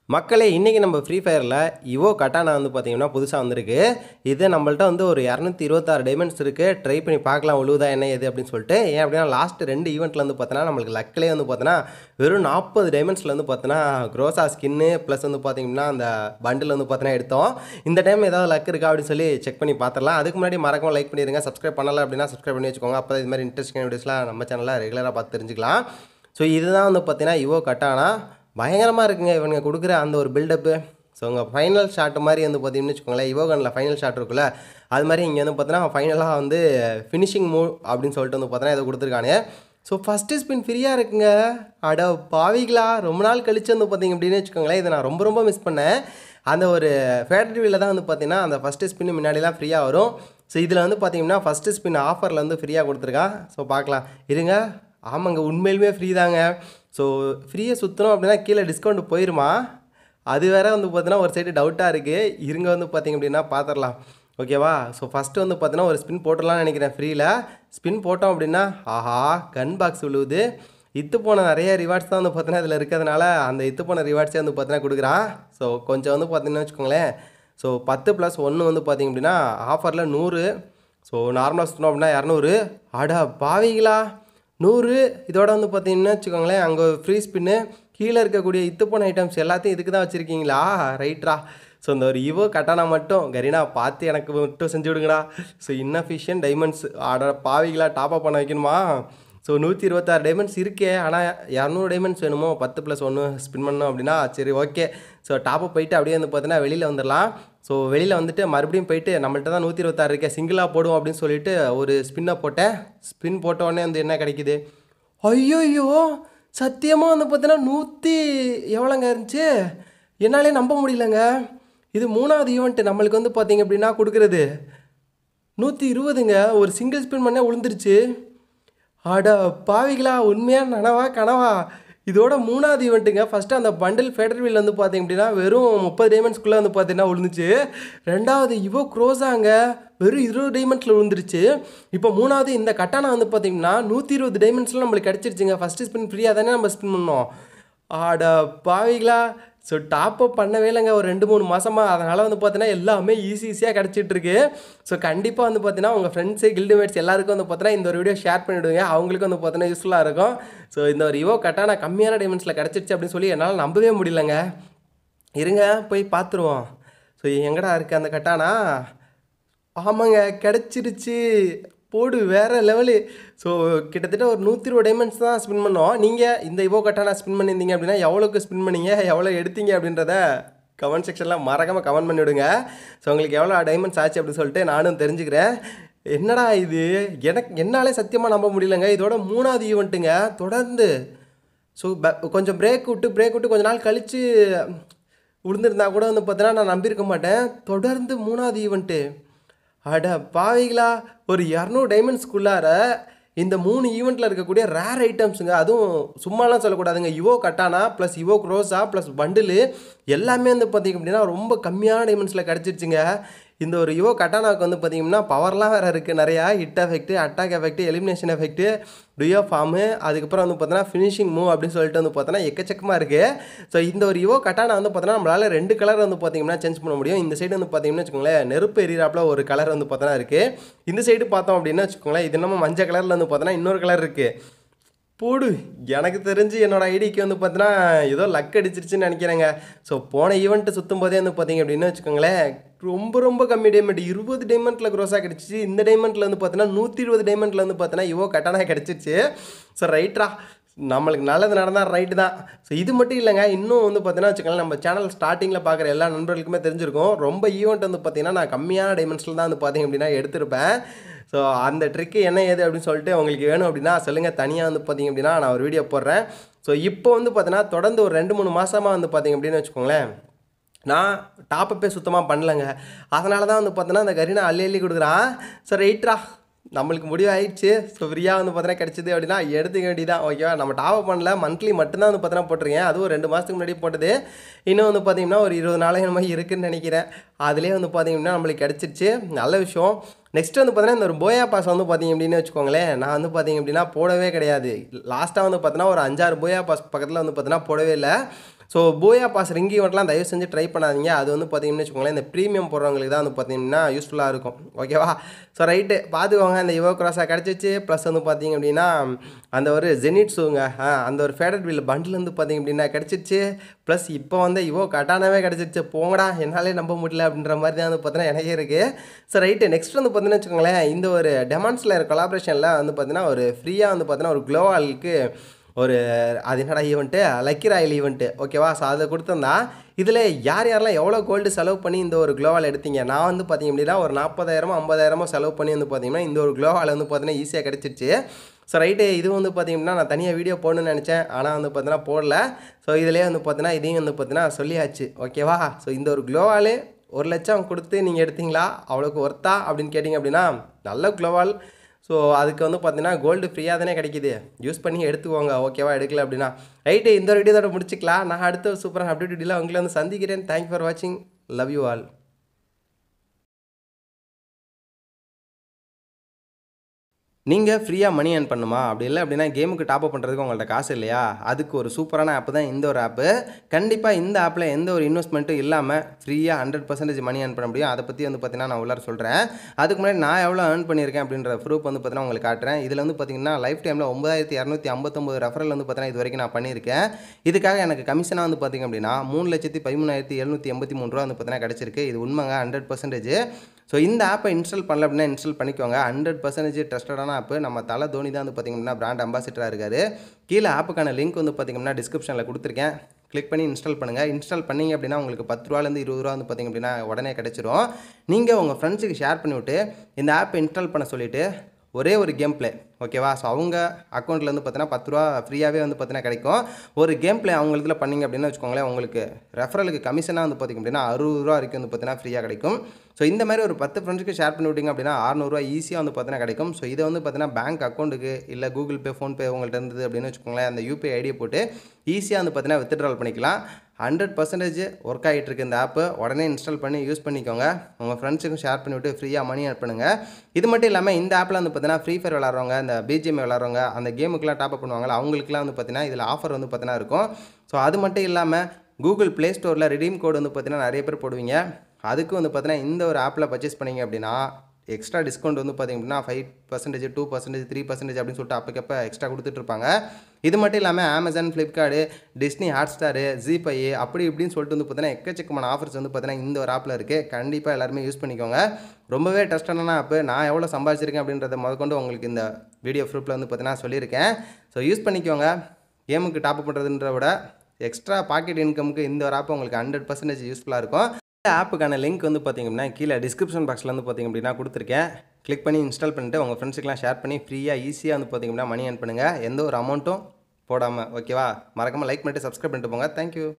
மக்களே இன்றைக்கி நம்ம ஃப்ரீ ஃபயரில் இவோ கட்டானா வந்து பார்த்தீங்கன்னா புதுசாக வந்திருக்கு இது நம்மள்ட்ட வந்து ஒரு இரநூத்தி இருபத்தாறு டைமண்ட்ஸ் இருக்குது ட்ரை பண்ணி பார்க்கலாம் உழுவுதா என்ன ஏது அப்படின்னு சொல்லிட்டு ஏன் அப்படின்னா லாஸ்ட் ரெண்டு ஈவெண்ட்டில் வந்து பார்த்தோன்னா நம்மளுக்கு லக்கிலே வந்து பார்த்தோன்னா வெறும் நாற்பது டைமண்ட்ஸில் வந்து பார்த்தோன்னா க்ரோஸா ஸ்கின்னு ப்ளஸ் வந்து பார்த்தீங்கன்னா அந்த பண்டில் வந்து பார்த்தோன்னா எடுத்தோம் இந்த டைம் ஏதாவது லக் இருக்கா அப்படின்னு சொல்லி செக் பண்ணி பார்த்துடலாம் அதுக்கு முன்னாடி மறக்காம லைக் பண்ணிடுங்க சப்ஸ்கிரைப் பண்ணல அப்படின்னா சப்ஸ்கிரைப் பண்ணி வச்சுக்கோங்க அப்போ இது மாதிரி இன்ட்ரெஸ்டிங் வீடியோஸ்லாம் நம்ம சேனலில் ரெகுலராக பார்த்து தெரிஞ்சுக்கலாம் ஸோ இதுதான் வந்து பார்த்தீங்கன்னா இவோ கட்டானா பயங்கரமாக இருக்குங்க இவனுங்க கொடுக்குற அந்த ஒரு பில்டப்பு ஸோ உங்கள் ஃபைனல் ஷாட் மாதிரி வந்து பார்த்தீங்கன்னு வச்சுக்கோங்களேன் இவோகனில் ஃபைனல் ஷாட் இருக்குல்ல அது மாதிரி இங்கே வந்து பார்த்தீங்கன்னா ஃபைனலாக வந்து ஃபினிஷிங் மூவ் அப்படின்னு சொல்லிட்டு வந்து பார்த்தீங்கன்னா இதை கொடுத்துருக்கானே ஸோ ஃபஸ்ட்டு ஸ்பின் ஃப்ரீயாக இருக்குங்க அட பாவிகளா ரொம்ப நாள் கழிச்சு வந்து பார்த்தீங்க அப்படின்னு வச்சுக்கோங்களேன் இதை நான் ரொம்ப ரொம்ப மிஸ் பண்ணேன் அந்த ஒரு ஃபேக்ட்ரியில் தான் வந்து பார்த்தீங்கன்னா அந்த ஃபஸ்ட்டு ஸ்பின் முன்னாடிலாம் ஃப்ரீயாக வரும் ஸோ இதில் வந்து பார்த்தீங்கன்னா ஃபஸ்ட்டு ஸ்பின் ஆஃபரில் வந்து ஃப்ரீயாக கொடுத்துருக்கான் ஸோ பார்க்கலாம் இருங்க ஆமாங்க உண்மையிலுமே ஃப்ரீ தாங்க ஸோ ஃப்ரீயாக சுற்றணும் அப்படின்னா கீழே டிஸ்கவுண்ட் போயிருமா அது வேற வந்து பார்த்தீங்கன்னா ஒரு சைடு டவுட்டாக இருக்குது இருங்க வந்து பார்த்தீங்க அப்படின்னா பார்த்துடலாம் ஓகேவா ஸோ ஃபஸ்ட்டு வந்து பார்த்தீங்கன்னா ஒரு ஸ்பின் போட்டுடலாம்னு நினைக்கிறேன் ஃப்ரீயில் ஸ்பின் போட்டோம் அப்படின்னா ஆஹா கன் பாக்ஸ் விழுவுது இத்து போன நிறைய ரிவார்ட்ஸ் தான் வந்து பார்த்தீங்கன்னா இதில் இருக்கிறதுனால அந்த இத்து போன ரிவார்ட்ஸே வந்து பார்த்தீங்கன்னா கொடுக்குறான் ஸோ கொஞ்சம் வந்து பார்த்தீங்கன்னா வச்சுக்கோங்களேன் ஸோ பத்து ப்ளஸ் ஒன்று வந்து பார்த்தீங்க அப்படின்னா ஆஃபரில் நூறு ஸோ நார்மலாக சுற்றணும் அப்படின்னா இரநூறு அடா பாவிங்களா நூறு இதோட வந்து பார்த்தீங்கன்னா வச்சுக்கோங்களேன் அங்கே ஃப்ரீ ஸ்பின்னு கீழே இருக்கக்கூடிய இத்து போன ஐட்டம்ஸ் எல்லாத்தையும் இதுக்கு தான் வச்சுருக்கீங்களா ரைட்ரா ஸோ இந்த ஒரு இவோ கட்டானா மட்டும் கரீனா பார்த்து எனக்கு மட்டும் செஞ்சு விடுங்கடா ஸோ இன்னஃபிஷியன் டைமண்ட்ஸ் ஆட பாவிகளா டாப் அப் பண்ண வைக்கணுமா ஸோ நூற்றி இருபத்தாறு டைமண்ட்ஸ் இருக்கே ஆனால் இரநூறு டைமண்ட்ஸ் வேணுமோ பத்து ப்ளஸ் ஒன்று ஸ்பின் பண்ணோம் அப்படின்னா சரி ஓகே ஸோ டாப்பை போயிட்டு அப்படியே வந்து பார்த்தீங்கன்னா வெளியில் வந்துடலாம் ஸோ வெளியில் வந்துட்டு மறுபடியும் போயிட்டு நம்மள்ட்ட தான் நூற்றி இருபத்தாறு இருக்கே சிங்கிளாக போடுவோம் அப்படின்னு சொல்லிட்டு ஒரு ஸ்பின்னை போட்டேன் ஸ்பின் போட்ட உடனே வந்து என்ன கிடைக்குது ஐயோயோ சத்தியமாக வந்து பார்த்தீங்கன்னா நூற்றி எவ்வளோங்க இருந்துச்சு என்னாலே நம்ப முடியலங்க இது மூணாவது ஈவெண்ட்டு நம்மளுக்கு வந்து பார்த்தீங்க அப்படின்னா கொடுக்குறது நூற்றி இருபதுங்க ஒரு சிங்கிள் ஸ்பின் பண்ணே விழுந்துருச்சு அட பாவிகளா உண்மையாக நனவா கனவா இதோட மூணாவது ஈவெண்ட்டுங்க ஃபஸ்ட்டு அந்த பண்டில் ஃபேடர்வில் வந்து பார்த்தீங்க அப்படின்னா வெறும் முப்பது டைமண்ட்ஸ்குள்ளே வந்து பார்த்தீங்கன்னா விழுந்துச்சு ரெண்டாவது இவோ க்ரோஸாங்க வெறும் இருபது டைமண்ட்ஸில் விழுந்துருச்சு இப்போ மூணாவது இந்த கட்டானா வந்து பார்த்தீங்கன்னா நூற்றி இருபது டைமண்ட்ஸில் நம்மளுக்கு கிடச்சிருச்சுங்க ஃபஸ்ட்டு ஸ்பின் ஃப்ரீயாக தானே நம்ம ஸ்பின் பண்ணோம் ஆட பாவிகளா ஸோ டாப் அப் பண்ணவே இல்லைங்க ஒரு ரெண்டு மூணு மாதமாக அதனால் வந்து பார்த்தீங்கன்னா எல்லாமே ஈஸி ஈஸியாக கிடச்சிட்டு இருக்கு ஸோ கண்டிப்பாக வந்து பார்த்தீங்கன்னா உங்கள் ஃப்ரெண்ட்ஸு கில்டு மேட்ஸ் எல்லாருக்கும் வந்து பார்த்தீங்கன்னா இந்த ஒரு வீடியோ ஷேர் பண்ணிவிடுங்க அவங்களுக்கும் வந்து பார்த்தீங்கன்னா யூஸ்ஃபுல்லாக இருக்கும் ஸோ இந்த ஒரு இவோ கட்டான கம்மியான டைமண்ட்ஸில் கிடச்சிருச்சு அப்படின்னு சொல்லி என்னால் நம்பவே முடியலங்க இருங்க போய் பார்த்துருவோம் ஸோ எங்கடா இருக்குது அந்த கட்டானா ஆமாங்க கிடச்சிருச்சு போடு வேறு லெவலு ஸோ கிட்டத்தட்ட ஒரு நூற்றி இருபது டைமண்ட்ஸ் தான் ஸ்பின் பண்ணோம் நீங்கள் இந்த இவோ கட்டானா ஸ்பின் பண்ணியிருந்தீங்க அப்படின்னா எவ்வளோக்கு ஸ்பின் பண்ணீங்க எவ்வளோ எடுத்தீங்க அப்படின்றத கமெண்ட் செக்ஷனில் மறக்காமல் கமெண்ட் பண்ணிவிடுங்க ஸோ உங்களுக்கு எவ்வளோ டைமண்ட்ஸ் ஆச்சு அப்படின்னு சொல்லிட்டு நானும் தெரிஞ்சுக்கிறேன் என்னடா இது எனக்கு என்னாலே சத்தியமாக நம்ப முடியலங்க இதோட மூணாவது ஈவெண்ட்டுங்க தொடர்ந்து ஸோ கொஞ்சம் பிரேக் விட்டு பிரேக் விட்டு கொஞ்ச நாள் கழித்து விழுந்திருந்தா கூட வந்து பார்த்தீங்கன்னா நான் நம்பியிருக்க மாட்டேன் தொடர்ந்து மூணாவது ஈவெண்ட்டு அட பாவிகளா ஒரு இரநூறு டைமண்ட்ஸ்குள்ளார இந்த மூணு ஈவெண்ட்டில் இருக்கக்கூடிய ரேர் ஐட்டம்ஸுங்க அதுவும் சும்மாலாம் சொல்லக்கூடாதுங்க Evo Katana plus Evo Groza plus bundle எல்லாமே வந்து பார்த்திங்க அப்படின்னா ரொம்ப கம்மியான டைமண்ட்ஸில் கிடச்சிருச்சுங்க இந்த ஒரு இவோ கட்டானாவுக்கு வந்து பார்த்திங்கன்னா பவர்லாம் வேறு இருக்குது நிறையா hit effect attack effect elimination effect duo form அதுக்கப்புறம் வந்து பார்த்தோன்னா ஃபினிஷிங் மூவ் அப்படின்னு சொல்லிட்டு வந்து பார்த்தோன்னா எக்கச்சக்கமாக இருக்குது ஸோ இந்த ஒரு இவோ கட்டானா வந்து பார்த்தோன்னா நம்மளால் ரெண்டு கலர் வந்து பார்த்திங்கன்னா சேஞ்ச் பண்ண முடியும் இந்த சைடு வந்து பார்த்திங்கன்னா வச்சுக்கோங்களேன் நெருப்பு எரியிறாப்பில் ஒரு கலர் வந்து பார்த்தோன்னா இருக்குது இந்த சைடு பார்த்தோம் அப்படின்னா வச்சுக்கோங்களேன் இது நம்ம மஞ்சள் கலரில் வந்து பார்த்தோன்னா இன்னொரு கலர் இருக்குது போடு எனக்கு தெரிஞ்சு என்னோட ஐடிக்கு வந்து பார்த்தீங்கன்னா ஏதோ லக் அடிச்சிருச்சுன்னு நினைக்கிறேங்க ஸோ போன ஈவெண்ட்டு சுற்றும் போதே வந்து பார்த்தீங்க அப்படின்னு வச்சுக்கோங்களேன் ரொம்ப ரொம்ப கம்மி டைமண்ட் இருபது டைமண்ட்டில் க்ரோஸாக கிடச்சிச்சு இந்த டைமண்ட்டில் வந்து பார்த்தீங்கன்னா நூற்றி இருபது டைமண்ட்டில் வந்து பார்த்தீங்கன்னா இவோ கட்டானா கிடச்சிச்சு ஸோ ரைட்ரா நம்மளுக்கு நல்லது நடந்தால் ரைட்டு தான் ஸோ இது மட்டும் இல்லைங்க இன்னும் வந்து பார்த்தீங்கன்னா வச்சுக்கோங்களேன் நம்ம சேனல் ஸ்டார்டிங்கில் பார்க்குற எல்லா நண்பர்களுக்குமே தெரிஞ்சிருக்கும் ரொம்ப ஈவெண்ட் வந்து பார்த்தீங்கன்னா நான் கம்மியான டைமென்ஷனில் தான் வந்து பார்த்தீங்க அப்படின்னா எடுத்திருப்பேன் ஸோ அந்த ட்ரிக்கு என்ன ஏது அப்படின்னு சொல்லிட்டு உங்களுக்கு வேணும் அப்படின்னா சொல்லுங்கள் தனியாக வந்து பார்த்தீங்க அப்படின்னா நான் ஒரு வீடியோ போடுறேன் ஸோ இப்போ வந்து பார்த்தீங்கன்னா தொடர்ந்து ஒரு ரெண்டு மூணு மாதமாக வந்து பார்த்தீங்க அப்படின்னு வச்சுக்கோங்களேன் நான் டாப்பப்பே சுத்தமாக பண்ணலங்க அதனால தான் வந்து பார்த்தோன்னா அந்த கரீனா அள்ளி அள்ளி கொடுக்குறான் ஸோ ரைட்ரா நம்மளுக்கு முடிவு ஆயிடுச்சு ஸோ ஃப்ரீயாக வந்து பார்த்தீங்கன்னா கிடச்சிது அப்படின்னா எடுத்துக்க வேண்டியதான் ஓகேவா நம்ம டாப் பண்ணல மந்த்லி மட்டும்தான் வந்து பார்த்தீங்கன்னா போட்டிருக்கேன் அதுவும் ரெண்டு மாதத்துக்கு முன்னாடி போட்டது இன்னும் வந்து பார்த்தீங்கன்னா ஒரு இருபது நாளைக்கு நம்ம இருக்குன்னு நினைக்கிறேன் அதுலேயே வந்து பார்த்தீங்கன்னா நம்மளுக்கு கிடச்சிருச்சு நல்ல விஷயம் நெக்ஸ்ட் வந்து பார்த்தீங்கன்னா இந்த ஒரு போயா பாஸ் வந்து பார்த்தீங்க அப்படின்னு வச்சுக்கோங்களேன் நான் வந்து பார்த்தீங்க அப்படின்னா போடவே கிடையாது லாஸ்ட்டாக வந்து பார்த்தீங்கன்னா ஒரு அஞ்சாறு போயா பாஸ் பக்கத்தில் வந்து பார்த்தீங்கன்னா போடவே இல்லை ஸோ போயா பாஸ் ரிங் ஈவெண்ட்லாம் தயவு செஞ்சு ட்ரை பண்ணாதீங்க அது வந்து பார்த்தீங்கன்னு வச்சுக்கோங்களேன் இந்த ப்ரீமியம் போடுறவங்களுக்கு தான் வந்து பார்த்தீங்கன்னா யூஸ்ஃபுல்லாக இருக்கும் ஓகேவா ஸோ ரைட்டு பார்த்துக்கோங்க அந்த இவோ கிராஸாக கிடச்சிச்சு ப்ளஸ் வந்து பார்த்தீங்க அப்படின்னா அந்த ஒரு ஜெனிட்ஸுங்க அந்த ஒரு ஃபேடட் வீல் பண்டில் வந்து பார்த்தீங்க அப்படின்னா கிடச்சிச்சு ப்ளஸ் இப்போ வந்து இவோ கட்டானவே கிடச்சிச்சு போங்கடா என்னாலே நம்ப முடியல அப்படின்ற மாதிரி தான் வந்து பார்த்தீங்கன்னா எனக்கே இருக்குது ஸோ ரைட்டு நெக்ஸ்ட் வந்து பார்த்தீங்கன்னா வச்சுக்கோங்களேன் இந்த ஒரு டெமான்ஸ்லர் கொலாபரேஷனில் வந்து பார்த்தீங்கன்னா ஒரு ஃப்ரீயாக வந்து பார்த்தீங்கன்னா ஒரு க்ளோவாலுக்கு ஒரு அது என்னடா ஈவெண்ட்டு லக்கி ராயல் ஈவெண்ட்டு ஓகேவா ஸோ அதை கொடுத்துருந்தான் இதில் யார் யாரெல்லாம் எவ்வளோ கோல்டு செலவு பண்ணி இந்த ஒரு க்ளோவால் எடுத்தீங்க நான் வந்து பார்த்தீங்க அப்படின்னா ஒரு நாற்பதாயிரமோ ஐம்பதாயிரமோ செலவு பண்ணி வந்து பார்த்தீங்கன்னா இந்த ஒரு க்ளோவால் வந்து பார்த்தீங்கன்னா ஈஸியாக கிடச்சிருச்சு ஸோ ரைட்டு இது வந்து பார்த்தீங்கன்னா நான் தனியாக வீடியோ போடணும்னு நினச்சேன் ஆனால் வந்து பார்த்தீங்கன்னா போடல ஸோ இதிலே வந்து பார்த்தீங்கன்னா இதையும் வந்து பார்த்தீங்கன்னா சொல்லியாச்சு ஓகேவா ஸோ இந்த ஒரு க்ளோவால் ஒரு லட்சம் கொடுத்து நீங்கள் எடுத்தீங்களா அவ்வளோக்கு ஒர்த்தா அப்படின்னு கேட்டிங்க அப்படின்னா நல்ல க்ளோவால் ஸோ அதுக்கு வந்து பார்த்தீங்கன்னா கோல்டு ஃப்ரீயாக தானே கிடைக்கிது யூஸ் பண்ணி எடுத்துக்கோங்க ஓகேவா எடுக்கல அப்படின்னா ரைட்டு இந்த வீடியோதோட முடிச்சிக்கலாம் நான் அடுத்த சூப்பரான அப்டேட் வீடியோவில் உங்களை வந்து சந்திக்கிறேன் தேங்க்யூ ஃபார் வாட்சிங் லவ் யூ ஆல் நீங்கள் ஃப்ரீயாக மணி ஏர்ன் பண்ணுமா அப்படி இல்லை அப்படின்னா கேமுக்கு டாப் அப் பண்ணுறதுக்கு உங்கள்ட்ட காசு இல்லையா அதுக்கு ஒரு சூப்பரான ஆப் தான் இந்த ஒரு ஆப்பு கண்டிப்பாக இந்த ஆப்பில் எந்த ஒரு இன்வெஸ்ட்மெண்ட்டும் இல்லாமல் ஃப்ரீயாக ஹண்ட்ரட் பர்சன்டேஜ் மணி ஏர்ன் பண்ண முடியும் அதை பற்றி வந்து பார்த்தீங்கன்னா நான் உள்ளார சொல்கிறேன் அதுக்கு முன்னாடி நான் எவ்வளோ ஏர்ன் பண்ணியிருக்கேன் அப்படின்ற ப்ரூஃப் வந்து பார்த்தீங்கன்னா உங்களுக்கு காட்டுறேன் இதில் வந்து பார்த்தீங்கன்னா லைஃப் டைமில் ஒன்பதாயிரத்தி இரநூத்தி ஐம்பத்தொம்பது ரெஃபரல் வந்து பார்த்தீங்கன்னா இது வரைக்கும் நான் பண்ணியிருக்கேன் இதுக்காக எனக்கு கமிஷனாக வந்து பார்த்தீங்க அப்படின்னா மூணு லட்சத்தி பதிமூணாயிரத்தி எழுநூற்றி எண்பத்தி மூணு ரூபா வந்து பார்த்தீங்கன்னா கிடச்சிருக்கு இது உண்மைங்க ஹண்ட்ரட் பர்சன்டேஜ் ஸோ இந்த ஆப்பை இன்ஸ்டால் பண்ணல அப்படின்னா இன்ஸ்டால் பண்ணிக்கோங்க ஹண்ட்ரட் பர்சன்டேஜ் ட்ரஸ்டடான ஆப்பு நம்ம தலை தோனி தான் வந்து பார்த்திங்கன்னா பிராண்ட் அம்பாசிடராக இருக்காரு கீழே ஆப்புக்கான லிங்க் வந்து பார்த்திங்கன்னா டிஸ்கிரிப்ஷனில் கொடுத்துருக்கேன் கிளிக் பண்ணி இன்ஸ்டால் பண்ணுங்கள் இன்ஸ்டால் பண்ணீங்க அப்படின்னா உங்களுக்கு பத்து ரூபாலேருந்து இருபது ரூபா வந்து பார்த்திங்க அப்படின்னா உடனே கிடச்சிரும் நீங்கள் உங்கள் ஃப்ரெண்ட்ஸுக்கு ஷேர் பண்ணிவிட்டு இந்த ஆப்பை இன்ஸ்டால் பண்ண சொல்லிவிட்டு ஒரே ஒரு கேம் ப்ளே ஓகேவா ஸோ அவங்க அக்கௌண்ட்டில் வந்து பார்த்தீங்கன்னா பத்து ரூபா ஃப்ரீயாகவே வந்து பார்த்தீங்கன்னா கிடைக்கும் ஒரு கேம் ப்ளே அவங்க இதில் பண்ணிங்க அப்படின்னு வச்சுக்கோங்களேன் உங்களுக்கு ரெஃபரலுக்கு கமிஷனாக வந்து பார்த்திங்க அப்படின்னா அறுபது ரூபா வரைக்கும் வந்து பார்த்தீங்கன்னா ஃப்ரீயாக கிடைக்கும் ஸோ இந்த மாதிரி ஒரு பத்து ஃப்ரெண்ட்ஸுக்கு ஷேர் பண்ணி விட்டிங்க அப்படின்னா அறநூறுவா ஈஸியாக வந்து பார்த்தீங்கன்னா கிடைக்கும் ஸோ இதை வந்து பார்த்தீங்கன்னா பேங்க் அக்கௌண்ட்டுக்கு இல்லை கூகுள் பே ஃபோன்பே உங்கள்கிட்ட இருந்தது அப்படின்னு வச்சுக்கோங்களேன் அந்த யூபிஐ ஐடியை போட்டு ஈஸியாக வந்து பார்த்தீங்கன்னா வித்ட்ரால் பண்ணிக்கலாம் ஹண்ட்ரட் பர்சன்டேஜ் ஒர்க் ஆகிட்டு இருக்கு இந்த ஆப்பு உடனே இன்ஸ்டால் பண்ணி யூஸ் பண்ணிக்கோங்க உங்கள் ஃப்ரெண்ட்ஸுக்கும் ஷேர் பண்ணிவிட்டு ஃப்ரீயாக மணி ஆட் பண்ணுங்கள் இது மட்டும் இல்லாமல் இந்த ஆப்பில் வந்து பார்த்தீங்கன்னா ஃப்ரீ ஃபயர் விளாட்றவங்க இந்த பிஜிஎம் விளாட்றவங்க அந்த கேமுக்குலாம் டாப் அப் பண்ணுவாங்கல்ல அவங்களுக்குலாம் வந்து பார்த்தீங்கன்னா இதில் ஆஃபர் வந்து பார்த்தீங்கன்னா இருக்கும் ஸோ அது மட்டும் இல்லாமல் கூகுள் ப்ளே ஸ்டோரில் ரிடீம் கோடு வந்து பார்த்தீங்கன்னா நிறைய பேர் போடுவீங்க அதுக்கு வந்து பார்த்தீங்கன்னா இந்த ஒரு ஆப்பில் பர்ச்சேஸ் பண்ணீங்க அப்படின்னா எக்ஸ்ட்ரா டிஸ்கவுண்ட் வந்து பார்த்திங்க அப்படின்னா five percentage two percentage three percentage அப்படின்னு சொல்லிட்டு அப்பக்கப்போ எக்ஸ்ட்ரா கொடுத்துட்ருப்பாங்க இது மட்டும் இல்லாமல் Amazon Flipkart Disney Hotstar GPay அப்படி இப்படின்னு சொல்லிட்டு வந்து பார்த்தீங்கன்னா எக்கச்சக்கமான ஆஃபர்ஸ் வந்து பார்த்தீங்கன்னா இந்த ஒரு ஆப்பில் இருக்குது கண்டிப்பாக எல்லாருமே யூஸ் பண்ணிக்கோங்க ரொம்பவே ட்ரஸ்டான ஆப்பு நான் எவ்வளோ சம்பாதிச்சிருக்கேன் அப்படின்றத முதற்கொண்டு உங்களுக்கு இந்த வீடியோ ப்ரூஃபில் வந்து பார்த்தீங்கன்னா சொல்லியிருக்கேன் ஸோ யூஸ் பண்ணிக்கோங்க கேமுக்கு டாப் பண்ணுறதுன்ற விட எக்ஸ்ட்ரா பாக்கெட் இன்கமுக்கு இந்த ஒரு ஆப் உங்களுக்கு ஹண்ட்ரட் பர்சன்டேஜ் யூஸ்ஃபுல்லாக இருக்கும் இந்த ஆப்புக்கான லிங்க் வந்து பார்த்திங்க அப்படின்னா கீழே டிஸ்கிரிப்ஷன் பாக்ஸில் வந்து பார்த்திங்க அப்படின்னா கொடுத்துருக்கேன் கிளிக் பண்ணி இன்ஸ்டால் பண்ணிட்டு உங்கள் ஃப்ரெண்ட்ஸுக்கெலாம் ஷேர் பண்ணி ஃப்ரீயாக ஈஸியாக வந்து பார்த்திங்க அப்படின்னா மணி ஏர்ன் பண்ணுங்கள் எந்த ஒரு அமௌண்ட்டும் போடாமல் ஓகேவா மறக்காமல் லைக் பண்ணிட்டு சப்ஸ்கிரைப் பண்ணிட்டு போங்க தேங்க்யூ